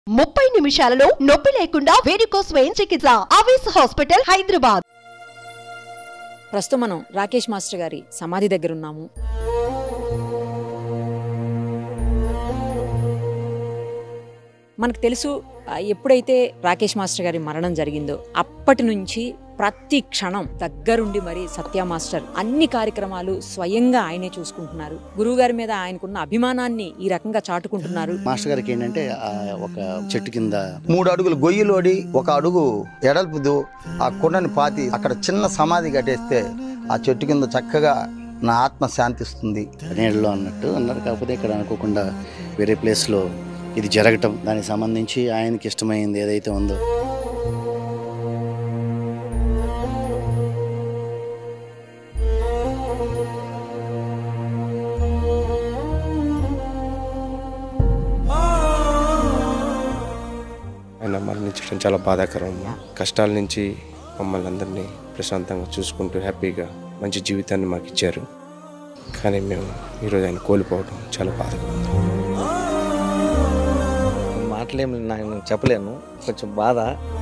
ముప్పై నిమిషాలలో నొప్పి లేకుండా వేడికోస్ స్వయం చికిత్స ఆవేశ హాస్పిటల్ హైదరాబాద్ ప్రస్తుతం మనం రాకేష్ మాస్టర్ గారి సమాధి దగ్గర ఉన్నాము మనకు తెలుసు ఆ, ఎప్పుడైతే రాకేష్ మాస్టర్ గారి మరణం జరిగిందో అప్పటి నుంచి ప్రతి క్షణం దగ్గరుండి మరి సత్య మాస్టర్ అన్ని కార్యక్రమాలు స్వయంగా ఆయనే చూసుకుంటున్నారు గురువు గారి మీద ఆయనకున్న అభిమానాన్ని ఈ రకంగా చాటుకుంటున్నారు మాస్టర్ గారికి ఏంటంటే ఆ ఒక చెట్టు కింద మూడు అడుగులు గొయ్యిలోడి ఒక అడుగు ఎడల్పుదు ఆ కుండని పాతి అక్కడ చిన్న సమాధి కట్టేస్తే ఆ చెట్టు కింద చక్కగా నా ఆత్మ శాంతిస్తుంది నీళ్ళలో అన్నట్టు అన్నారు కాకపోతే ఇక్కడ అనుకోకుండా వేరే ప్లేస్లో ఇది జరగటం దానికి సంబంధించి ఆయనకి ఇష్టమైంది ఏదైతే ఉందో ఆయన మరణించడం చాలా బాధాకరం కష్టాల నుంచి మమ్మల్ని అందరినీ ప్రశాంతంగా చూసుకుంటూ హ్యాపీగా మంచి జీవితాన్ని మాకు ఇచ్చారు కానీ మేము ఈరోజు ఆయన కోల్పోవడం చాలా బాధగా ఉంది మాటలేం నేను చెప్పలేను కొంచెం బాధ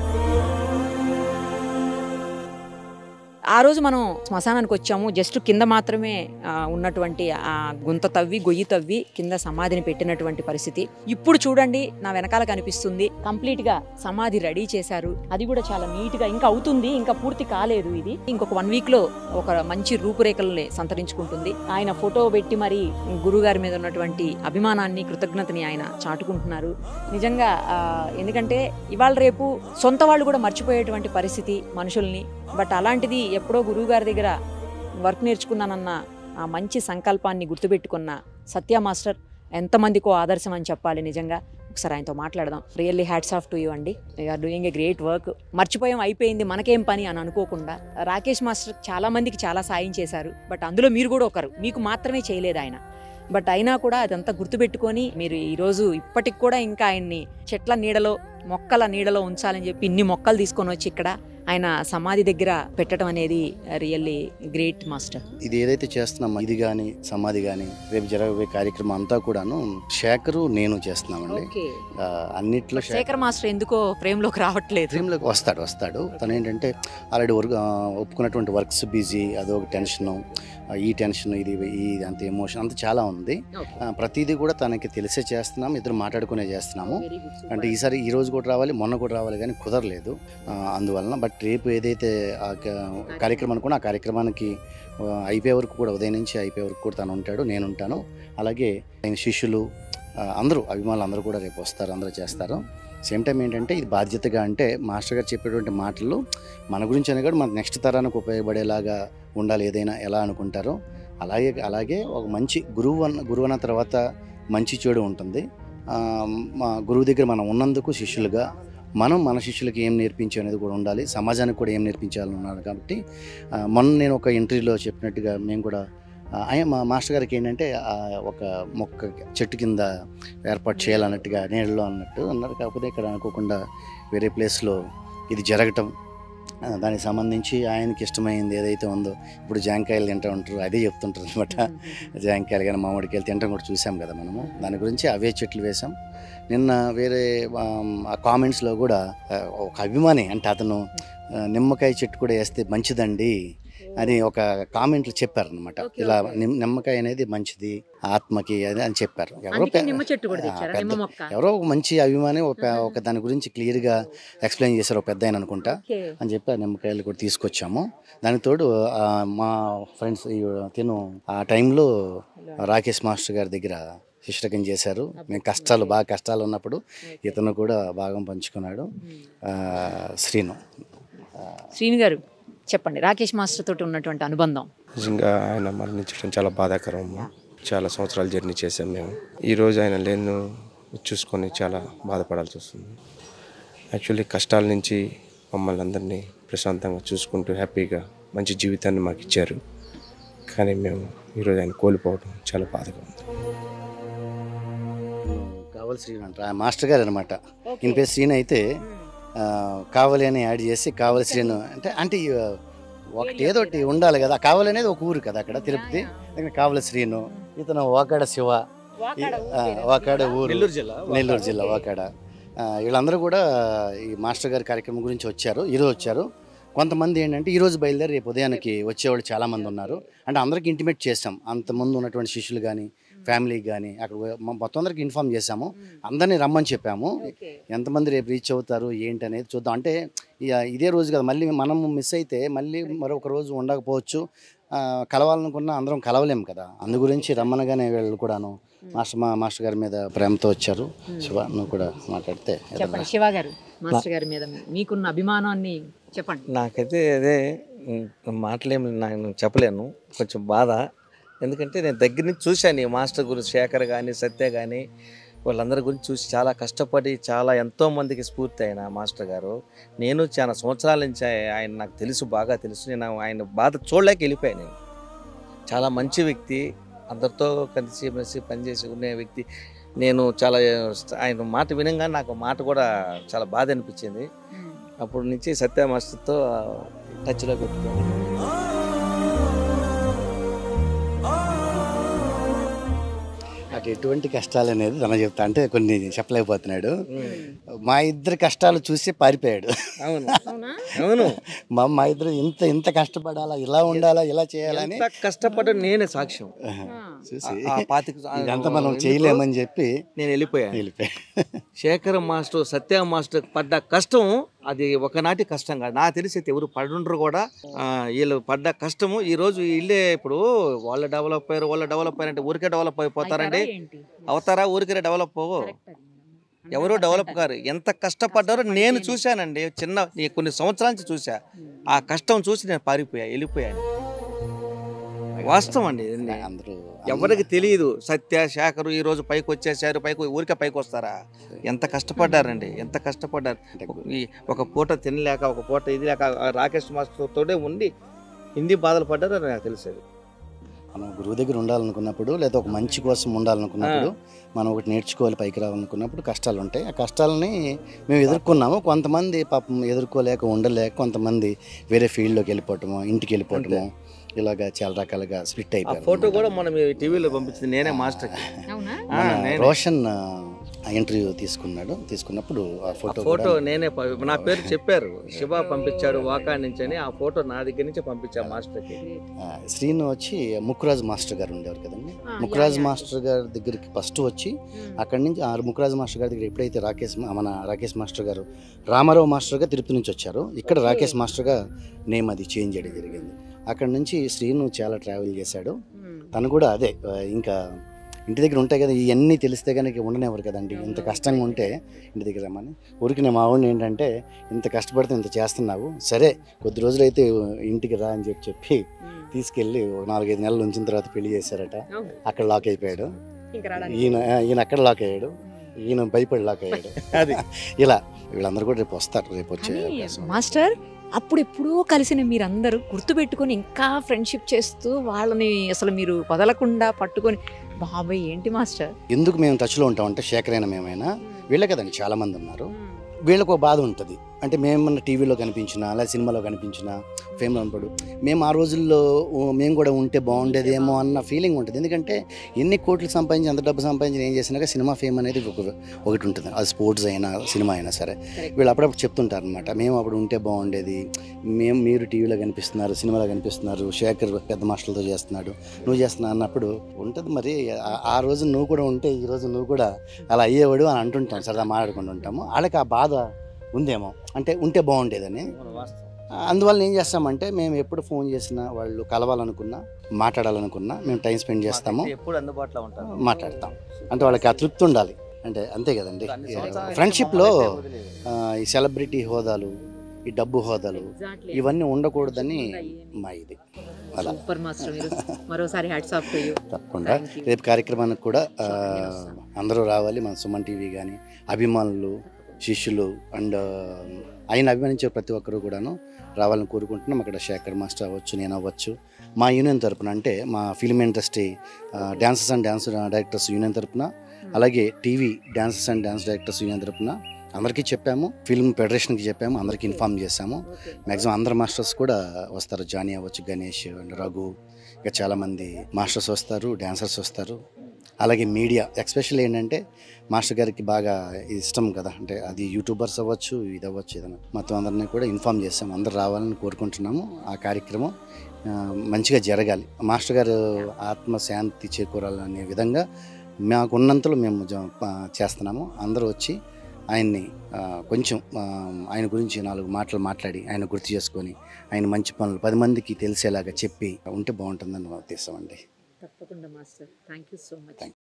ఆ రోజు మనం శ్మశానానికి వచ్చాము జస్ట్ కింద మాత్రమే ఆ, ఉన్నటువంటి ఆ గుంత తవ్వి గొయ్యి తవ్వి కింద సమాధిని పెట్టినటువంటి పరిస్థితి ఇప్పుడు చూడండి నా వెనకాల కనిపిస్తుంది కంప్లీట్ గా సమాధి రెడీ చేశారు అది కూడా చాలా నీట్ గా ఇంకా అవుతుంది ఇంకా పూర్తి కాలేదు ఇది ఇంకొక వన్ వీక్ లో ఒక మంచి రూపురేఖల్ని సంతరించుకుంటుంది ఆయన ఫోటో పెట్టి మరి గురుగారి మీద ఉన్నటువంటి అభిమానాన్ని కృతజ్ఞతని ఆయన చాటుకుంటున్నారు నిజంగా ఆ, ఎందుకంటే ఇవాళ రేపు సొంత వాళ్ళు కూడా మర్చిపోయేటువంటి పరిస్థితి మనుషుల్ని బట్ అలాంటిది ఎప్పుడో గురువుగారి దగ్గర వర్క్ నేర్చుకున్నానన్న ఆ మంచి సంకల్పాన్ని గుర్తుపెట్టుకున్న సత్య మాస్టర్ ఎంతమందికో ఆదర్శం అని చెప్పాలి నిజంగా ఒకసారి ఆయనతో మాట్లాడదాం really hats off to you అండి are doing a great work మర్చిపోయాం అయిపోయింది మనకేం పని అని అనుకోకుండా రాకేష్ మాస్టర్ చాలా మందికి చాలా సాయం చేశారు బట్ అందులో మీరు కూడా ఒకరు మీకు మాత్రమే చేయలేదు ఆయన బట్ అయినా కూడా అదంతా గుర్తుపెట్టుకొని మీరు ఈరోజు ఇప్పటికి కూడా ఇంకా ఆయన్ని చెట్ల నీడలో మొక్కల నీడలో ఉంచాలని చెప్పి ఇన్ని మొక్కలు తీసుకొని వచ్చి ఇక్కడ ఆయన సమాధి దగ్గర పెట్టడం అనేది రియల్లీ గ్రేట్ మాస్టర్ ఇది ఏదైతే చేస్తున్నామో ఇది కానీ సమాధి కానీ రేపు జరగబోయే కార్యక్రమం అంతా కూడాను శేఖరు నేను చేస్తున్నామండి ఆ, అన్నిట్లో శేఖర్ శేఖర్ మాస్టర్ ఎందుకో ఫ్రేమ్ లోకి రావట్లేదు డ్రీమ్లోకి వస్తాడు వస్తాడు తను ఏంటంటే ఆల్రెడీ వర్క్ ఆ, ఒప్పుకున్నటువంటి వర్క్స్ బిజీ అదొక టెన్షన్ ఈ టెన్షన్ ఇది ఈ అంత ఎమోషన్ అంత చాలా ఉంది ఆ, ప్రతిదీ కూడా తనకి తెలిసే చేస్తున్నాం ఇద్దరు మాట్లాడుకునే చేస్తున్నాము అంటే ఈసారి ఈ రోజు కూడా రావాలి మొన్న కూడా రావాలి కానీ కుదరలేదు ఆ, అందువలన బట్ రేపు ఏదైతే ఆ క- కార్యక్రమం అనుకున్నా ఆ కార్యక్రమానికి ఆ, అయిపోయే వరకు కూడా ఉదయం నుంచి అయిపోయే వరకు కూడా తను ఉంటాడు నేను ఉంటాను అలాగే ఆయన శిష్యులు ఆ, అందరూ అభిమానులు అందరూ కూడా రేపు వస్తారు అందరూ చేస్తారు సేమ్ టైం ఏంటంటే ఇది బాధ్యతగా అంటే మాస్టర్ గారు చెప్పేటువంటి మాటలు మన గురించి అని కూడా మన నెక్స్ట్ తరానికి ఉపయోగపడేలాగా ఉండాలి ఏదైనా ఎలా అనుకుంటారో అలాగే అలాగే ఒక మంచి గురువు అన్న గురువు అన్న తర్వాత మంచి చెడు ఉంటుంది ఆ, మా గురువు దగ్గర మనం ఉన్నందుకు శిష్యులుగా మనం మన శిష్యులకి ఏం నేర్పించే అనేది కూడా ఉండాలి సమాజానికి కూడా ఏం నేర్పించాలని ఉన్నాడు కాబట్టి ఆ, మొన్న నేను ఒక ఇంటర్వ్యూలో చెప్పినట్టుగా మేము కూడా ఆ, ఆయన మా మాస్టర్ గారికి ఏంటంటే ఆ, ఒక మొక్క చెట్టు కింద ఏర్పాటు చేయాలన్నట్టుగా నీళ్ళలో అన్నట్టు అన్నారు కాకపోతే ఇక్కడ అనుకోకుండా వేరే ప్లేస్లో ఇది జరగటం ఆ, దానికి సంబంధించి ఆయనకి ఇష్టమైంది ఏదైతే ఉందో ఇప్పుడు జాంకాయలు తింటూ ఉంటారు అదే చెప్తుంటారు అనమాట జాంకాయలు కానీ మామిడికాయలు తినడం కూడా చూసాం కదా మనము దాని గురించి అవే చెట్లు వేసాం నిన్న వేరే ఆమ్, ఆ కామెంట్స్లో కూడా ఆ, ఒక అభిమాని అంటే అతను ఆ, నిమ్మకాయ చెట్టు కూడా వేస్తే మంచిదండి అని ఒక కామెంట్లు చెప్పారనమాట Okay, ఇలా okay. నిమ్- నిమ్మకాయ అనేది మంచిది ఆత్మకి అది అని చెప్పారు ఎవరో అందుకే పె- నిమ్మ చెట్టు కూడా ఆ, తెచ్చారా పెద్ద- నిమ్మ మొక్క ఎవరో ఒక మంచి అభిమాని ఒక ఒక దాని గురించి క్లియర్గా ఎక్స్ప్లెయిన్ చేశారు ఒక పెద్ద ఆయన అనుకుంటా Okay. అని చెప్పి ఆ నిమ్మకాయలు కూడా తీసుకొచ్చాము దానికి తోడు ఆ, మా ఫ్రెండ్స్ తిను ఆ టైంలో రాకేష్ మాస్టర్ గారి దగ్గర శిష్యకం చేశారు మేము కష్టాలు బాగా కష్టాలు ఉన్నప్పుడు ఇతను కూడా భాగం పంచుకున్నాడు ఆ, శ్రీను శ్రీను గారు చెప్పండి రాకేష్ మాస్టర్ తోటి ఉన్నటువంటి అనుబంధం నిజంగా ఆయన మరణించడం చాలా బాధాకరం చాలా సంవత్సరాలు జర్నీ చేశాం మేము ఈరోజు ఆయన లేను చూసుకొని చాలా బాధపడాల్సి వస్తుంది యాక్చువల్లీ కష్టాల నుంచి మమ్మల్ని అందరినీ ప్రశాంతంగా చూసుకుంటూ హ్యాపీగా మంచి జీవితాన్ని మాకు ఇచ్చారు కానీ మేము ఈరోజు ఆయన కోల్పోవడం చాలా బాధగా ఉంది కావాలి శ్రీను అంటారు ఆ మాస్టర్ గారు అనమాట ఈయన పేరు శ్రీను అయితే ఆ, కావలి అని యాడ్ చేసి కావలి శ్రీను అంటే అంటే ఈ, ఒకటి ఏదో ఒకటి ఉండాలి కదా కావలి అనేది ఒక ఊరు కదా అక్కడ తిరుపతి దగ్గర కావలి శ్రీను ఇతను వాకాడ శివ ఈ- ఆ, వాకాడ ఊరు నెల్లూరు జిల్లా నెల్లూరు జిల్లా వాకాడ ఆ, వీళ్ళందరూ కూడా ఈ మాస్టర్ గారి కార్యక్రమం గురించి వచ్చారు ఈరోజు వచ్చారు కొంతమంది ఏంటంటే ఈరోజు బయలుదేరి రేపు ఉదయానికి వచ్చేవాళ్ళు చాలామంది ఉన్నారు అంటే అందరికి ఇంటిమేట్ చేసాం అంతమంది ఉన్నటువంటి శిష్యులు కానీ ఫ్యామిలీకి కానీ అక్కడ మొ- మొత్తం అందరికి ఇన్ఫామ్ చేశాము అందరినీ రమ్మని చెప్పాము ఎంతమంది రేపు రీచ్ అవుతారు ఏంటి అనేది చూద్దాం అంటే ఇక ఇదే రోజు కదా మళ్ళీ మనం మిస్ అయితే మళ్ళీ మరొక రోజు ఉండకపోవచ్చు ఆ, కలవాలనుకున్నా అందరం కలవలేం కదా అందు గురించి రమ్మనగానే వీళ్ళు కూడాను మాస్టర్ మా మాస్టర్ గారి మీద ప్రేమతో వచ్చారు శివ నువ్వు కూడా మాట్లాడితే చెప్పండి శివ గారు మాస్టర్ గారి మీద మీకున్న అభిమానాన్ని చెప్పండి నాకైతే అదే ఉమ్, మాటలేమి నేను చెప్పలేను కొంచెం బాధ ఎందుకంటే నేను దగ్గర నుంచి చూశాను ఈ మాస్టర్ గురించి శేఖర్ కానీ సత్య కానీ వాళ్ళందరి గురించి చూసి చాలా కష్టపడి చాలా ఎంతో మందికి స్ఫూర్తి అయిన మాస్టర్ గారు నేను చాలా సంవత్సరాల నుంచి ఆయ- ఆయన నాకు తెలుసు బాగా తెలుసు నేను ఆయన బాధ చూడలేక వెళ్ళిపోయాను నేను చాలా మంచి వ్యక్తి అందరితో కలిసి మెలిసి పనిచేసి ఉండే వ్యక్తి నేను చాలా ఆయన మాట వినంగానే నాకు మాట కూడా చాలా బాధ అనిపించింది అప్పటి నుంచి సత్య మాస్టర్తో టచ్లో పెట్టుకోండి అటు ఎటువంటి కష్టాలు అనేది తన చెప్తా అంటే కొన్ని చెప్పలేకపోతున్నాడు మా ఇద్దరి కష్టాలు చూసి పారిపోయాడు అవును అవును మా మా ఇద్దరు ఇంత ఇంత కష్టపడాలా ఇలా ఉండాలా ఇలా చేయాలని ఎంత కష్టపడ్డా నేనే సాక్ష్యం చూసి ఆ పాతిక ఇదంతా మనం చేయలేమని చెప్పి నేను వెళ్ళిపోయాను వెళ్ళిపోయా శేఖర్ మాస్టర్ సత్య మాస్టర్ పడ్డ కష్టం అది ఒకనాటి కష్టం కాదు నాకు తెలిసి అయితే ఎవరు పడుండ్రు కూడా ఆ, వీళ్ళు పడ్డ కష్టము ఈ రోజు వీళ్ళే ఇప్పుడు వాళ్ళు డెవలప్ అయ్యారు వాళ్ళు డెవలప్ అయ్యారంటే ఊరికే డెవలప్ అయిపోతారండి ఏంటి అవుతారా ఊరికే డెవలప్ అవ్వు ఎవరో డెవలప్ కారు ఎంత కష్టపడ్డారో నేను చూశానండి చిన్న ఈ కొన్ని సంవత్సరాల నుంచి చూసా ఆ కష్టం చూసి నేను పారిపోయా వెళ్ళిపోయాను వాస్తవం అండి ఇది. అందరూ ఎవరికి తెలియదు సత్య శేఖరు ఈ రోజు పైకి వచ్చేసారు పైకి ఊరికే పైకి వస్తారా ఎంత కష్టపడ్డారండి ఎంత కష్టపడ్డారు ఈ ఒక పూట తినలేక ఒక పూట ఇది లేక ఆ రాకేష్ మాస్టర్ తోటే ఉండి హిందీ బాధలు పడ్డారు అని నాకు తెలిసేది మనం గురువు దగ్గర ఉండాలనుకున్నప్పుడు లేదా ఒక మంచి కోసం ఉండాలనుకున్నప్పుడు మనం ఒకటి నేర్చుకోవాలి పైకి రావాలనుకున్నప్పుడు కష్టాలు ఉంటాయి ఆ కష్టాలని మేము ఎదుర్కొన్నాము కొంతమంది పాపం ఎదుర్కోలేక ఉండలేక కొంతమంది వేరే ఫీల్డ్లోకి వెళ్ళిపోవటము ఇంటికి వెళ్ళిపోవటము ఇలాగా చాలా రకాలుగా స్ప్లిట్ ఆ అయిపోయారు ఫోటో కూడా మనం టీవీలో పంపించింది నేనే మాస్టర్కి అవునా ఆ, మన నేనే. రోషన్ ఇంటర్వ్యూ తీసుకున్నాడు తీసుకున్నప్పుడు ఆ ఫోటో ఫోటో నేనే ప- నా పేరు చెప్పారు శివ పంపించాడు వాకా నుంచి అని ఆ ఫోటో నా దగ్గర నుంచి పంపించా మాస్టర్కి ఆ, శ్రీను వచ్చి ముక్కురాజు మాస్టర్ గారు ఉండేవారు కదండి ఆ, ముక్కురాజు యా, యా. మాస్టర్ గారి దగ్గరికి ఫస్ట్ వచ్చి అక్కడి నుంచి ఆ ముక్కురాజు మాస్టర్ గారి దగ్గర ఎప్పుడైతే రాకేష్ మా- మన రాకేష్ మాస్టర్ గారు రామారావు మాస్టర్గా తిరుపతి నుంచి వచ్చారు ఇక్కడ రాకేష్ మాస్టర్గా నేమ్ అది చేంజ్ చేయడం జరిగింది అక్కడ నుంచి శ్రీను చాలా ట్రావెల్ చేశాడు తను కూడా అదే ఆ, ఇంకా ఇంటి దగ్గర ఉంటాయి కదా ఇవన్నీ తెలిస్తే కనుక ఉండనేవారు కదండి ఇంత కష్టంగా ఉంటే ఇంటి దగ్గర రమ్మని ఊరికి మా వాడిని ఏంటంటే ఇంత కష్టపడితే ఇంత చేస్తున్నావు సరే కొద్ది రోజులైతే ఇంటికి రా అని చెప్పి చెప్పి తీసుకెళ్ళి ఒక నాలుగైదు నెలలు ఉంచిన తర్వాత పెళ్లి చేశారట అవును. అక్కడ లాక్ అయిపోయాడు ఇంకా రావడానికి ఈయన ఈయన అక్కడ లాక్ అయ్యాడు ఈయన భయపడి లాక్ అయ్యాడు అది ఇలా వీళ్ళందరూ కూడా రేపు వస్తారు రేపు వచ్చే కానీ అవకాశం ఉంది. మాస్టర్ అప్పుడు ఎప్పుడో కలిసిన మీరందరూ గుర్తుపెట్టుకొని ఇంకా ఫ్రెండ్షిప్ చేస్తూ వాళ్ళని అసలు మీరు వదలకుండా పట్టుకొని బాబాయ్ ఏంటి మాస్టర్ ఎందుకు మేము టచ్లో ఉంటామంటే శేఖర్ అయినా మేమైనా వీళ్ళే కదండి చాలా మంది ఉన్నారు వీళ్ళకు ఒక బాధ ఉంటుంది అంటే మేమన్నా టీవీలో కనిపించినా లేదా సినిమాలో కనిపించినా ఫేమ్లో ఉన్నప్పుడు మేము ఆ రోజుల్లో ఓ, మేము కూడా ఉంటే బాగుండేదేమో అన్న ఫీలింగ్ ఉంటుంది ఎందుకంటే ఎన్ని కోట్లు సంపాదించి అంత డబ్బు సంపాదించి ఏం చేసినాక సినిమా ఫేమ్ అనేది ఒక ఒకటి ఉంటుంది అది స్పోర్ట్స్ అయినా సినిమా అయినా సరే వీళ్ళు అప్పుడప్పుడు చెప్తుంటారు అనమాట మేము అప్పుడు ఉంటే బాగుండేది మేము మీరు టీవీలో కనిపిస్తున్నారు సినిమాలో కనిపిస్తున్నారు శేఖర్ పెద్ద మాస్టర్లతో చేస్తున్నాడు నువ్వు చేస్తున్నా అన్నప్పుడు ఉంటుంది మరి ఆ- ఆ రోజు నువ్వు కూడా ఉంటే ఈ రోజు నువ్వు కూడా అలా అయ్యేవాడు అని అంటుంటాం సరదా మాట్లాడుకుంటూ ఉంటాము వాళ్ళకి ఆ బాధ ఉందేమో అంటే ఉంటే బాగుండేదని అందువల్ల ఏం చేస్తామంటే మేము ఎప్పుడు ఫోన్ చేసినా వాళ్ళు కలవాలనుకున్నా మాట్లాడాలనుకున్నా మేము టైం స్పెండ్ చేస్తాము ఎప్పుడు అందుబాటులో ఉంటాను మాట్లాడతాం అంటే వాళ్ళకి ఆ తృప్తి ఉండాలి అంటే అంతే కదండి ఫ్రెండ్షిప్లో ఈ సెలబ్రిటీ హోదాలు ఈ డబ్బు హోదాలు ఇవన్నీ ఉండకూడదని మా ఇది అలా సూపర్ మాస్టర్ మీరు మరోసారి హ్యాట్స్ ఆఫ్ టు యూ తప్పకుండా రేపు కార్యక్రమానికి కూడా ఆ, అందరూ రావాలి మన సుమన్ టీవీ కానీ అభిమానులు శిష్యులు అండ్ ఆయన అభిమానించే ప్రతి ఒక్కరు కూడాను రావాలని కోరుకుంటున్నాం అక్కడ శేఖర్ మాస్టర్ అవ్వచ్చు నేను అవ్వచ్చు మా యూనియన్ తరపున అంటే మా film industry dancers and dance directors union తరపున అలాగే TV dancers and dance directors union తరపున అందరికీ చెప్పాము ఫిల్మ్ ఫెడరేషన్కి చెప్పాము అందరికీ ఇన్ఫామ్ చేశాము మ్యాక్సిమం అందరు మాస్టర్స్ కూడా వస్తారు జానీ అవ్వచ్చు గణేష్ అండ్ రఘు ఇంకా చాలామంది మాస్టర్స్ వస్తారు డాన్సర్స్ వస్తారు అలాగే మీడియా ఎక్స్పెషల్ ఏంటంటే మాస్టర్ గారికి బాగా ఇష్టం కదా అంటే అది యూట్యూబర్స్ అవ్వచ్చు ఇది అవ్వచ్చు ఏదైనా మొత్తం అందరినీ కూడా ఇన్ఫామ్ చేస్తాం అందరు రావాలని కోరుకుంటున్నాము ఆ కార్యక్రమం ఆ, మంచిగా జరగాలి మాస్టర్ గారు ఆత్మశాంతి చేకూరాలనే విధంగా మాకున్నంతలో మేము జ- ప- చేస్తున్నాము అందరూ వచ్చి ఆయన్ని ఆ, కొంచెం ఆ, ఆయన గురించి నాలుగు మాటలు మాట్లాడి ఆయన గుర్తు చేసుకొని ఆయన మంచి పనులు పది మందికి తెలిసేలాగా చెప్పి ఉంటే బాగుంటుందని నా ఉద్దేశం అండి తప్పకుండా master thank you so much